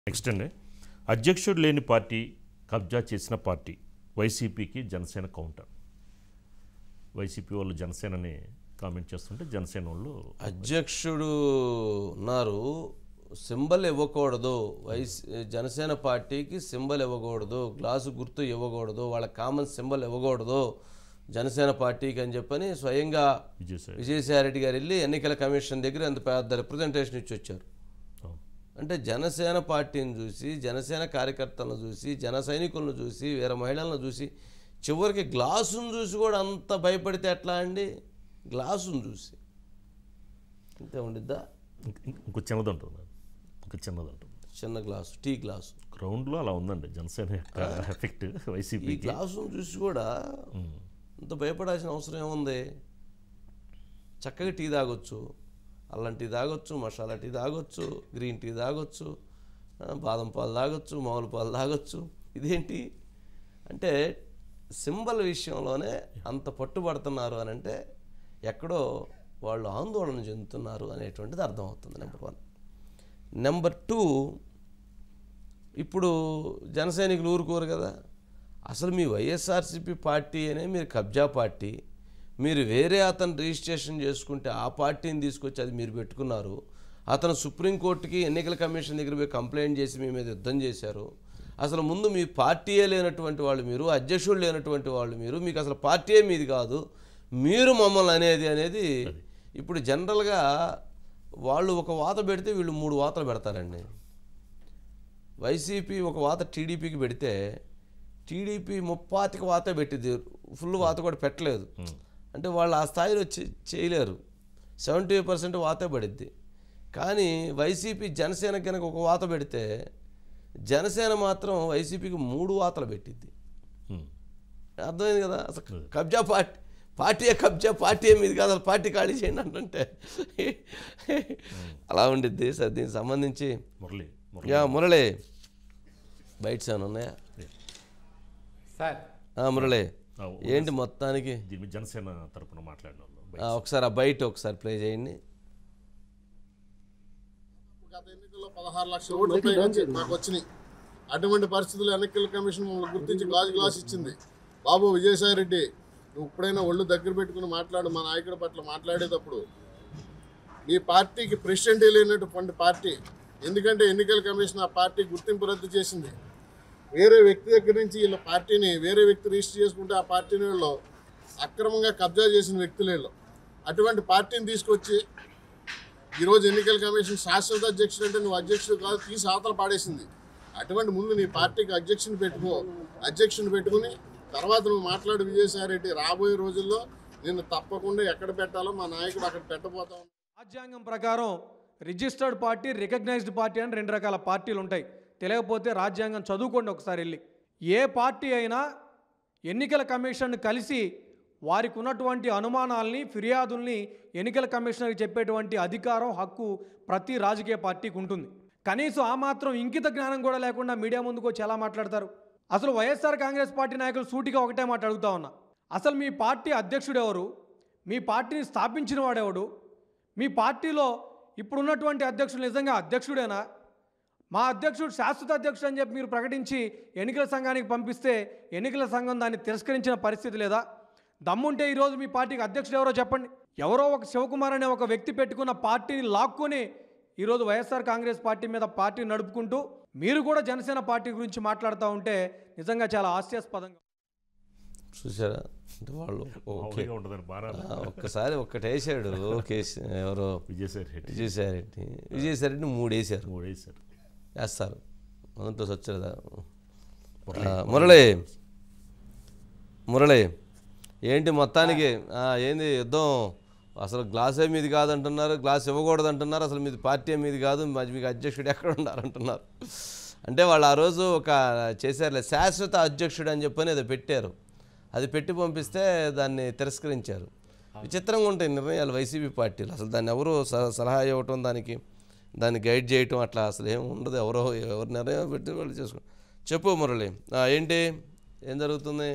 Next అండి అధ్యక్షుడు లేని పార్టీ కబ్జా చేసిన పార్టీ వైసీపీకి జనసేన కౌంటర్ వైసీపీ వాళ్ళు జనసేనని కామెంట్ చేస్తుంటే జనసేన వాళ్ళు అధ్యక్షుడు ఉన్నారు సింబల్ ఇవ్వకూడదు వైస్ జనసేన పార్టీకి సింబల్ ఇవ్వకూడదు గ్లాసు గుర్తు ఇవ్వకూడదు వాళ్ళ కామన్ సింబల్ ఇవ్వకూడదు జనసేన పార్టీకి అని చెప్పని స్వయంగా విజయసాయి విజయసాయిరెడ్డి గారు వెళ్ళి ఎన్నికల కమిషన్ దగ్గర అంత పెద్ద రిప్రజెంటేషన్ ఇచ్చి వచ్చారు అవును. అంటే జనసేన పార్టీని చూసి జనసేన కార్యకర్తలను చూసి జన సైనికులను చూసి వేరే మహిళలను చూసి చివరికి గ్లాసును చూసి కూడా అంత భయపడితే ఎట్లా అండి గ్లాసును చూసి అంతే ఉండిద్దా ఇంక- ఇంక- ఇంకో చిన్నది ఉంటుంది ఒక చిన్నది ఉంటుంది చిన్న గ్లాసు టీ గ్లాసు గ్రౌండ్లో అలా ఉందండి జనసేన యొక్క ఎఫెక్ట్ ఈ వైసీపీకి గ్లాసును చూసి కూడా ఇంత భయపడాల్సిన అవసరం ఏముంది చక్కగా టీ తాగొచ్చు అల్లం టీ తాగొచ్చు మసాలా టీ తాగొచ్చు గ్రీన్ టీ తాగొచ్చు ఆ, బాదం పాలు తాగొచ్చు మామూలు పాలు తాగొచ్చు ఇదేంటి అంటే సింబల్ విషయంలోనే అంత పట్టుబడుతున్నారు అని అంటే ఎక్కడో వాళ్ళు ఆందోళన చెందుతున్నారు అనేటువంటిది అర్థమవుతుంది నెంబర్ వన్ నెంబర్ టూ ఇప్పుడు జన సైనికులు ఊరుకోరు కదా అసలు మీ వైఎస్ఆర్సీపీ పార్టీ అనే మీరు కబ్జా పార్టీ మీరు వేరే అతను రిజిస్ట్రేషన్ చేసుకుంటే ఆ పార్టీని తీసుకొచ్చి అది మీరు పెట్టుకున్నారు అతను సుప్రీంకోర్టుకి ఎన్నికల కమిషన్ దగ్గర పోయి కంప్లైంట్ చేసి మీ మీద యుద్ధం చేశారు అసలు ముందు మీ పార్టీయే లేనటువంటి వాళ్ళు మీరు అధ్యక్షుడు లేనటువంటి వాళ్ళు మీరు మీకు అసలు పార్టీయే మీది కాదు మీరు మమ్మల్ని అనేది అనేది ఇప్పుడు జనరల్గా వాళ్ళు ఒక వాత పెడితే వీళ్ళు మూడు వాతలు పెడతారండి వైసీపీ ఒక వాత టీడీపీకి పెడితే టీడీపీ ముప్పాతికి వాత పెట్టింది ఫుల్ వాత కూడా పెట్టలేదు అంటే వాళ్ళు ఆ స్థాయిలో చే- చేయలేరు సెవెంటీ పర్సెంట్ వాతే పడిద్ది కానీ వైసీపీ జనసేన కనుక ఒక వాత పెడితే జనసేన మాత్రం వైసీపీకి మూడు వాతలు పెట్టిద్ది ఉమ్. అర్థమైంది కదా అసలు కబ్జా పార్టీ పార్టీయే కబ్జా పార్టీ మీది కాదు అసలు పార్టీ ఖాళీ చేయండి అంటుంటే అలా ఉండిద్ది సార్ దీనికి సంబంధించి మురళి మురళి యా మురళి బయట ఏమైనా ఉన్నాయా సార్ ఆ, మురళి ఆ, ఏంటి మొత్తానికి దీని మీద జనసేన తరపున మాట్లాడిన వాళ్ళు ఆ, ఒకసారి ఆ బయట ఒకసారి ప్లే చేయండి గత ఎన్నికల్లో పదహారు లక్షల ఓట్లు పైగా వచ్చి- నాకు వచ్చినాయి అటువంటి పరిస్థితుల్లో ఎన్నికల కమిషన్ మమ్మల్ని గుర్తించి గ్లాస్ గ్లాస్ ఇచ్చింది బాబు విజయసాయి రెడ్డి నువ్వు ఇప్పుడైనా ఒళ్ళు దగ్గర పెట్టుకుని మాట్లాడు మా నాయకుడి పట్ల మాట్లాడేటప్పుడు మీ పార్టీకి ప్రెసిడెంట్ లేనటువంటి పార్టీ ఎందుకంటే ఎన్నికల కమిషన్ ఆ పార్టీ గుర్తింపు రద్దు చేసింది వేరే వ్యక్తి దగ్గర నుంచి వీళ్ళ పార్టీని వేరే వ్యక్తి రిజిస్టర్ చేసుకుంటే ఆ పార్టీని వీళ్ళు అక్రమంగా కబ్జా చేసిన వ్యక్తులు వీళ్ళు అటువంటి పార్టీని తీసుకొచ్చి ఈరోజు ఎన్నికల కమిషన్ శాశ్వత అధ్యక్షుడు అంటే నువ్వు అధ్యక్షుడు కాదు తీసి అవతల పాడేసింది అటువంటి ముందు నీ పార్టీకి అధ్యక్షుని పెట్టుకో అధ్యక్షుని పెట్టుకుని తర్వాత నువ్వు మాట్లాడు విజయసాయి రెడ్డి రాబోయే రోజుల్లో నిన్ను తప్పకుండా ఎక్కడ పెట్టాలో మా నాయకుడు అక్కడ పెట్టబోతా ఉన్నాడు. రాజ్యాంగం ప్రకారం రిజిస్టర్డ్ పార్టీ రికగ్నైజ్డ్ పార్టీ అని రెండు రకాల పార్టీలు ఉంటాయి తెలియకపోతే రాజ్యాంగం చదువుకోండి ఒకసారి వెళ్ళి ఏ పార్టీ అయినా ఎన్నికల కమిషన్ కలిసి వారికి ఉన్నటువంటి అనుమానాల్ని ఫిర్యాదుల్ని ఎన్నికల కమిషనర్కి చెప్పేటువంటి అధికారం హక్కు ప్రతి రాజకీయ పార్టీకి ఉంటుంది కనీసం ఆ మాత్రం ఇంకిత జ్ఞానం కూడా లేకుండా మీడియా ముందుకు వచ్చి ఎలా మాట్లాడతారు అసలు వైఎస్ఆర్ కాంగ్రెస్ పార్టీ నాయకులు సూటిగా ఒకటే మాట అడుగుతా ఉన్నా అసలు మీ పార్టీ అధ్యక్షుడు ఎవరు మీ పార్టీని స్థాపించిన వాడెవడు మీ పార్టీలో ఇప్పుడున్నటువంటి అధ్యక్షుడు నిజంగా అధ్యక్షుడేనా మా అధ్యక్షుడు శాశ్వత అధ్యక్షుడు అని చెప్పి మీరు ప్రకటించి ఎన్నికల సంఘానికి పంపిస్తే ఎన్నికల సంఘం దాన్ని తిరస్కరించిన పరిస్థితి లేదా దమ్ముంటే ఈరోజు మీ పార్టీకి అధ్యక్షుడు ఎవరో చెప్పండి ఎవరో ఒక శివకుమార్ అనే ఒక వ్యక్తి పెట్టుకున్న పార్టీని లాక్కొని ఈరోజు వైఎస్ఆర్ కాంగ్రెస్ పార్టీ మీద పార్టీ నడుపుకుంటూ మీరు కూడా జనసేన పార్టీ గురించి మాట్లాడుతూ ఉంటే నిజంగా చాలా హాస్యాస్పదంగా చూసారా అంటే వాళ్ళు ఓకే మామూలుగా ఉండదని బాగా ఆ, ఒక్కసారి ఒక్కటేసాడు కేసు ఎవరో విజయసాయి రెడ్డి విజయసాయి రెడ్డి విజయసాయి రెడ్డి మూడు వేసారు మూడు వేశారు వేస్తారు మొదట్లో వచ్చేదా మురళి మురళి ఏంటి మొత్తానికి ఆ, ఏంది యుద్ధం అసలు గ్లాసే మీది కాదంటున్నారు గ్లాస్ ఇవ్వకూడదు అంటున్నారు అసలు మీది పార్టీ మీది కాదు మరి మీకు అధ్యక్షుడు ఎక్కడ ఉన్నారంటున్నారు అంటే వాళ్ళు ఆ రోజు ఒక చేశారులే శాశ్వత అధ్యక్షుడు అని చెప్పని ఏదో పెట్టారు అది పెట్టి పంపిస్తే దాన్ని తిరస్కరించారు విచిత్రంగా ఉంటాయి నిర్ణయాలు వైసీపీ పార్టీలు అసలు దాన్ని ఎవరు స- సలహా ఇవ్వటం దానికి దాన్ని గైడ్ చేయటం అట్లా అసలు ఏం ఉండదు ఎవరో ఎవరు నిర్ణయం పెట్టి వాళ్ళు చేసుకో చెప్పు మురళి ఆ, ఏంటి ఏం జరుగుతుంది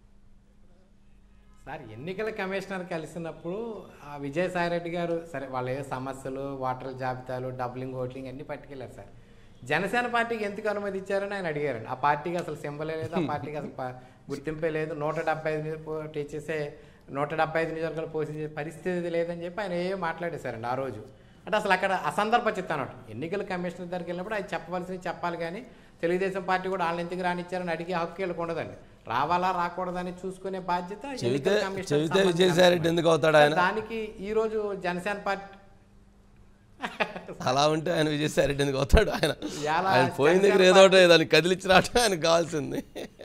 సార్ ఎన్నికల కమిషనర్ కలిసినప్పుడు ఆ విజయసాయిరెడ్డి గారు సరే వాళ్ళ ఏ సమస్యలు ఓటర్ల జాబితాలు డబ్లింగ్ ఓట్లింగ్ అన్నీ పట్టుకెళ్ళారు సార్ జనసేన పార్టీకి ఎందుకు అనుమతి ఇచ్చారని ఆయన అడిగారండి ఆ పార్టీకి అసలు సింబలే లేదు ఆ పార్టీకి అసలు ప- గుర్తింపే లేదు నూట డెబ్బై ఐదు పోటీ చేసే నూట డెబ్బై ఐదు నియోజకవర్గాలు పోషించే పరిస్థితి లేదని చెప్పి ఆయన ఏ మాట్లాడేశారండి ఆ రోజు అంటే అసలు అక్కడ అసందర్భ చిత్తం అన్నట్టు ఎన్నికల కమిషనర్ దగ్గరికి వెళ్ళినప్పుడు అది చెప్పవలసింది చెప్పాలి కానీ తెలుగుదేశం పార్టీ కూడా వాళ్ళని ఎందుకు రానిచ్చారని అడిగే హక్కు వీళ్ళకి ఉండదండి రావాలా రాకూడదని చూసుకునే బాధ్యత చెబితే ఎన్నికల కమిషనర్కి చెబితే సంబంధించిన విజయసాయి రెడ్డి అంశం. ఎందుకు అవుతాడు ఆయన దానికి ఈ రోజు జనసేన పార్టీ అలా ఉంటే ఆయన విజయసాయి రెడ్డి ఎందుకు అవుతాడు ఆయన ఇవాళ ఆయన పోయిన దగ్గర జనసేన ఏదో ఒకటి దాన్ని కదిలించి రావటం ఆయనకు కావాల్సింది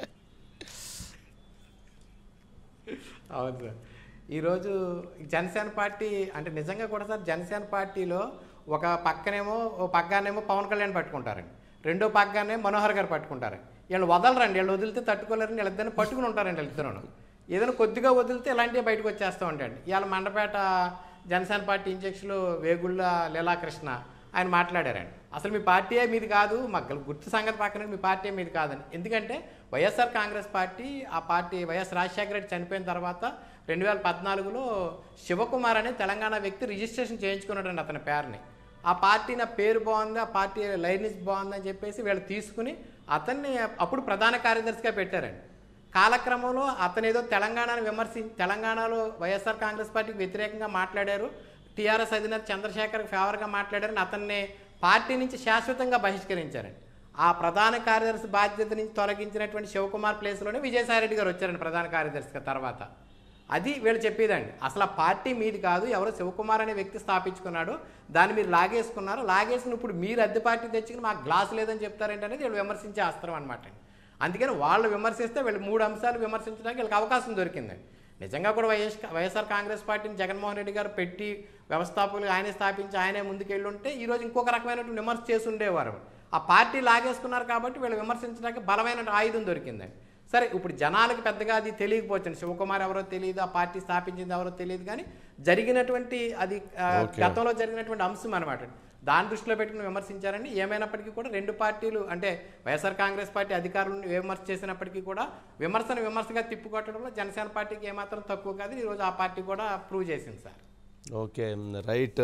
అవును సార్ ఈరోజు జనసేన పార్టీ అంటే నిజంగా కూడా సార్ జనసేన పార్టీలో ఒక పక్కనేమో ఓ పక్కనేమో పవన్ కళ్యాణ్ పట్టుకుంటారండి రెండో పక్కనే మనోహర్ గారు పట్టుకుంటారు వీళ్ళు వదలరండి వీళ్ళు వదిలితే తట్టుకోలేరని వీళ్ళిద్దరిని పట్టుకుని ఉంటారండి వీళ్ళిద్దరు ఏదైనా కొద్దిగా వదిలితే ఇలాంటివి బయటకు వచ్చేస్తూ ఉంటాయండి ఇవాళ మండపేట జనసేన పార్టీ ఇన్ఛార్జీలు వేగుళ్ళ లీలాకృష్ణ ఆయన మాట్లాడారండి అసలు మీ పార్టీయే మీది కాదు మాకు గుర్తు సంగతి పక్కన మీ పార్టీ మీది కాదని ఎందుకంటే వైఎస్ఆర్ కాంగ్రెస్ పార్టీ ఆ పార్టీ వైఎస్ రాజశేఖర రెడ్డి చనిపోయిన తర్వాత రెండు వేల పద్నాలుగులో శివకుమార్ అనే తెలంగాణ వ్యక్తి రిజిస్ట్రేషన్ చేయించుకున్నాడండి అతని పేరుని ఆ పార్టీ నా పేరు బాగుంది ఆ పార్టీ లైనెస్ బాగుందని చెప్పేసి వీళ్ళు తీసుకుని అతన్ని అప్పుడు ప్రధాన కార్యదర్శిగా పెట్టారండి కాలక్రమంలో అతను ఏదో తెలంగాణను విమర్శి తెలంగాణలో వైఎస్ఆర్ కాంగ్రెస్ పార్టీకి వ్యతిరేకంగా మాట్లాడారు టీఆర్ఎస్ అధినేత చంద్రశేఖర్ ఫేవర్గా మాట్లాడారని అతన్ని పార్టీ నుంచి శాశ్వతంగా బహిష్కరించారండి ఆ ప్రధాన కార్యదర్శి బాధ్యత నుంచి తొలగించినటువంటి శివకుమార్ ప్లేస్లోనే విజయసాయిరెడ్డి గారు వచ్చారండి ప్రధాన కార్యదర్శిగా తర్వాత అది వీళ్ళు చెప్పేదండి అసలు ఆ పార్టీ మీది కాదు ఎవరో శివకుమార్ అనే వ్యక్తి స్థాపించుకున్నాడు దాన్ని మీరు లాగేసుకున్నారు లాగేసుకుని ఇప్పుడు మీరు అద్దె పార్టీ తెచ్చుకుని మాకు గ్లాస్ లేదని చెప్తారేంటి అనేది వీళ్ళు విమర్శించే అస్త్రం అనమాట అందుకని వాళ్ళు విమర్శిస్తే వీళ్ళు మూడు అంశాలు విమర్శించడానికి వీళ్ళకి అవకాశం దొరికిందండి నిజంగా కూడా వైఎస్ వైఎస్ఆర్ కాంగ్రెస్ పార్టీని జగన్మోహన్ రెడ్డి గారు పెట్టి వ్యవస్థాపకులు ఆయనే స్థాపించి ఆయనే ముందుకెళ్ళి ఉంటే ఈరోజు ఇంకొక రకమైనటువంటి విమర్శ చేసి ఉండేవారు ఆ పార్టీ లాగేసుకున్నారు కాబట్టి వీళ్ళు విమర్శించడానికి బలమైన ఆయుధం దొరికిందండి సరే ఇప్పుడు జనాలకు పెద్దగా అది తెలియకపోవచ్చు శివకుమార్ ఎవరో తెలియదు ఆ పార్టీ స్థాపించింది ఎవరో తెలియదు కానీ జరిగినటువంటి అది ఆ, గతంలో జరిగినటువంటి అంశం అనమాట దాని దృష్టిలో పెట్టుకుని విమర్శించారండి ఏమైనప్పటికీ కూడా రెండు పార్టీలు అంటే వైఎస్ఆర్ కాంగ్రెస్ పార్టీ అధికారులను విమర్శ చేసినప్పటికీ కూడా విమర్శను విమర్శగా తిప్పుకొట్టడంలో జనసేన పార్టీకి ఏమాత్రం తక్కువ కాదు ఈరోజు ఆ పార్టీ కూడా ప్రూవ్ చేసింది sir okay right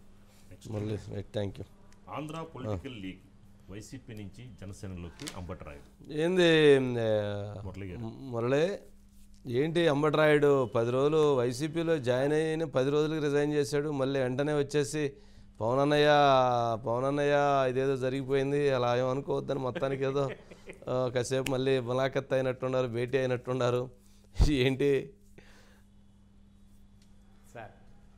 Murali thank you Andhra political league YCP నుంచి జనసేనలోకి అంబటరాయుడు ఏంది ఆ, మురళి గారు. మురళి ఏంటి అంబటరాయుడు పది రోజులు వైసీపీలో జాయిన్ అయిన పది రోజులకి రిజైన్ చేశాడు మళ్ళీ వెంటనే వచ్చేసి పవన్ అన్నయ్య పవన్ అన్నయ్య ఇదేదో జరిగిపోయింది అలా ఏం అనుకోవద్దని మొత్తానికి ఏదో ఆ, కాసేపు మళ్ళీ ములాఖత్ అయినట్టున్నారు భేటీ అయినట్టున్నారు ఏంటి సార్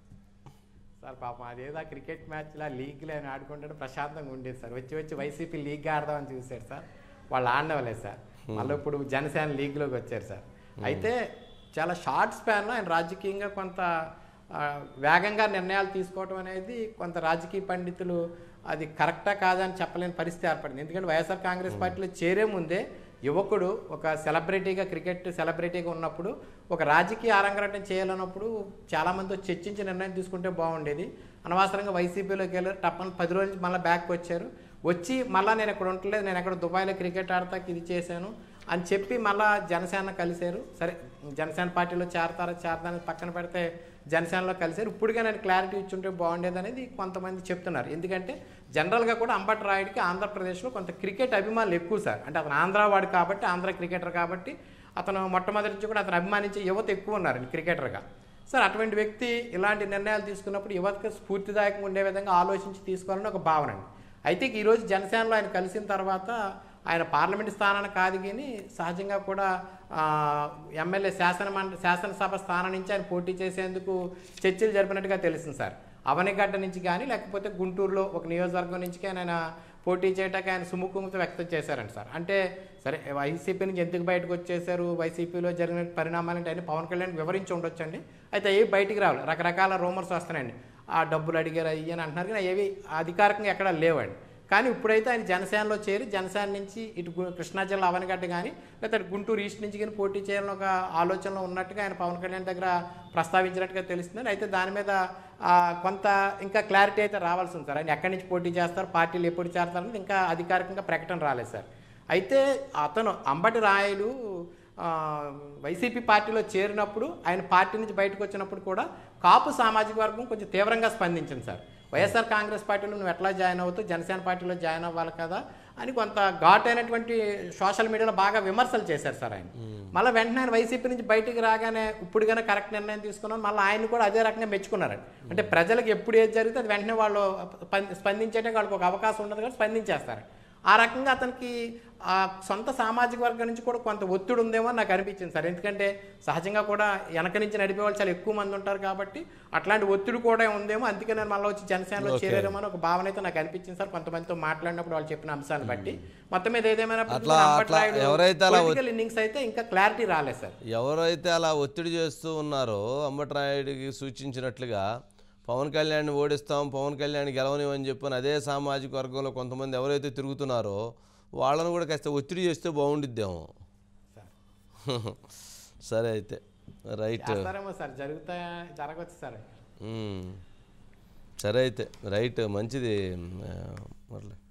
సార్ పాపం అదేదో క్రికెట్ మ్యాచ్లో లీగ్లో ఆయన ఆడుకుంటే ప్రశాంతంగా ఉండేది సార్ వచ్చి వచ్చి వైసీపీ లీగ్ ఆడదామని చూశారు సార్ వాళ్ళు ఆడలేదు సార్ మళ్ళీ ఇప్పుడు జనసేన లీగ్లోకి వచ్చారు సార్ అయితే చాలా షార్ట్ స్పాన్లో ఆయన రాజకీయంగా కొంత ఆ, వేగంగా నిర్ణయాలు తీసుకోవడం అనేది కొంత రాజకీయ పండితులు అది కరెక్టా కాదా అని చెప్పలేని పరిస్థితి ఏర్పడింది ఎందుకంటే వైఎస్ఆర్ కాంగ్రెస్ పార్టీలో చేరే ముందే యువకుడు ఒక సెలబ్రిటీగా క్రికెట్ సెలబ్రిటీగా ఉన్నప్పుడు ఒక రాజకీయ ఆరంగరటం చేయాలన్నప్పుడు చాలామందితో చర్చించి నిర్ణయం తీసుకుంటే బాగుండేది అనవసరంగా వైసీపీలోకి వెళ్ళారు టప్పని పది రోజులు మళ్ళీ బ్యాక్ వచ్చారు వచ్చి మళ్ళీ నేను ఇక్కడ ఉండలేదు నేను ఎక్కడ దుబాయ్లో క్రికెట్ ఆడతాకి ఇది చేశాను అని చెప్పి మళ్ళా జనసేన కలిశారు సరే జనసేన పార్టీలో చేరతారా చేరదాని పక్కన పెడితే జనసేనలో కలిశారు ఇప్పుడుగా నేను క్లారిటీ ఇచ్చుంటే బాగుండేది అనేది కొంతమంది చెప్తున్నారు ఎందుకంటే జనరల్గా కూడా అంబటి రాయుడికి ఆంధ్రప్రదేశ్లో కొంత క్రికెట్ అభిమానులు ఎక్కువ సార్ అంటే అతను ఆంధ్ర వాడు కాబట్టి ఆంధ్ర క్రికెటర్ కాబట్టి అతను మొట్టమొదటి నుంచి కూడా అతను అభిమానించే యువత ఎక్కువ ఉన్నారు క్రికెటర్గా సార్ అటువంటి వ్యక్తి ఇలాంటి నిర్ణయాలు తీసుకున్నప్పుడు యువతకు స్ఫూర్తిదాయకంగా ఉండే విధంగా ఆలోచించి తీసుకోవాలని ఒక భావన అండి అయితే ఈరోజు జనసేనలో ఆయన కలిసిన తర్వాత ఆయన పార్లమెంట్ స్థానాన్ని కాదు కానీ సహజంగా కూడా ఆ, ఎమ్మెల్యే శాసన మండ శాసనసభ స్థానం నుంచి ఆయన పోటీ చేసేందుకు చర్చలు జరిపినట్టుగా తెలిసింది సార్ అవనిగడ్డ నుంచి కానీ లేకపోతే గుంటూరులో ఒక నియోజకవర్గం నుంచి కానీ ఆయన పోటీ చేయటానికి ఆయన సుముఖంతో వ్యక్తం చేశారంట సార్ అంటే సరే వైసీపీ నుంచి ఎందుకు బయటకు వచ్చేసారు వైసీపీలో జరిగిన పరిణామాలు అంటే పవన్ కళ్యాణ్ వివరించి ఉండొచ్చండి అయితే ఏవి బయటికి రావాలి రకరకాల రూమర్స్ వస్తున్నాయండి ఆ డబ్బులు అడిగారు అయ్యి అని అంటున్నారు కానీ ఏవి అధికారికంగా ఎక్కడా లేవండి కానీ ఇప్పుడైతే ఆయన జనసేనలో చేరి జనసేన నుంచి ఇటు గు- కృష్ణా జిల్లా అవనగడ్డ కానీ లేకపోతే గుంటూరు ఈస్ట్ నుంచి కానీ పోటీ చేయాలని ఒక ఆలోచనలో ఉన్నట్టుగా ఆయన పవన్ కళ్యాణ్ దగ్గర ప్రస్తావించినట్టుగా తెలుస్తుంది అయితే దాని మీద ఆ, కొంత ఇంకా క్లారిటీ అయితే రావాల్సి ఉంది సార్ ఆయన ఎక్కడి నుంచి పోటీ చేస్తారు పార్టీలు ఎప్పుడు చేస్తారనేది ఇంకా అధికారికంగా ప్రకటన రాలేదు సార్ అయితే అతను అంబటి రాయుడు ఆ, వైసీపీ పార్టీలో చేరినప్పుడు ఆయన పార్టీ నుంచి బయటకు వచ్చినప్పుడు కూడా కాపు సామాజిక వర్గం కొంచెం తీవ్రంగా స్పందించింది సార్ వైఎస్ఆర్ కాంగ్రెస్ పార్టీలో నువ్వు ఎట్లా జాయిన్ అవుతావు జనసేన పార్టీలో జాయిన్ అవ్వాలి కదా అని కొంత ఘాట్ అయినటువంటి సోషల్ మీడియాలో బాగా విమర్శలు చేశారు సార్ ఆయన మళ్ళీ వెంటనే ఆయన వైసీపీ నుంచి బయటికి రాగానే ఇప్పుడు కానీ కరెక్ట్ నిర్ణయం తీసుకున్నాను మళ్ళీ ఆయన కూడా అదే రకంగా మెచ్చుకున్నారండి అంటే ప్రజలకు ఎప్పుడు ఏది జరిగితే అది వెంటనే వాళ్ళు స్పం- స్పందించేటే వాళ్ళకి ఒక అవకాశం ఉండదు కాబట్టి స్పందించేస్తారు ఆ రకంగా అతనికి ఆ సొంత సామాజిక వర్గం నుంచి కూడా కొంత ఒత్తిడి ఉందేమో అని నాకు అనిపించింది సార్ ఎందుకంటే సహజంగా కూడా వెనక నుంచి నడిపే వాళ్ళు చాలా ఎక్కువ మంది ఉంటారు కాబట్టి అట్లాంటి ఒత్తిడి కూడా ఉందేమో అందుకే నేను మళ్ళీ వచ్చి జనసేనలో చేరేమో అని ఒక భావన అయితే నాకు అనిపించింది సార్ కొంతమందితో మాట్లాడినప్పుడు వాళ్ళు చెప్పిన అంశాన్ని బట్టి మొత్తం మీద ఏదేమైనా అట్లా- అట్లా ఎవరైతే అలా ఒత్తి- ఇన్నింగ్స్ అయితే ఇంకా క్లారిటీ రాలేదు సార్ ఎవరైతే అలా ఒత్తిడి చేస్తూ ఉన్నారో అంబటరాయుడికి సూచించినట్లుగా పవన్ కళ్యాణ్ని ఓడిస్తాం పవన్ కళ్యాణ్ గెలవనివని చెప్పని అదే సామాజిక వర్గంలో కొంతమంది ఎవరైతే తిరుగుతున్నారో వాళ్ళను కూడా కాస్త ఒత్తిడి చేస్తే బాగుండిద్దేమో సరే అయితే రైట్ చేస్తారేమో సార్ జరుగుతా జరగవచ్చు సార్ మ్మ్. సరే అయితే రైట్ మంచిది ఆ, మురళి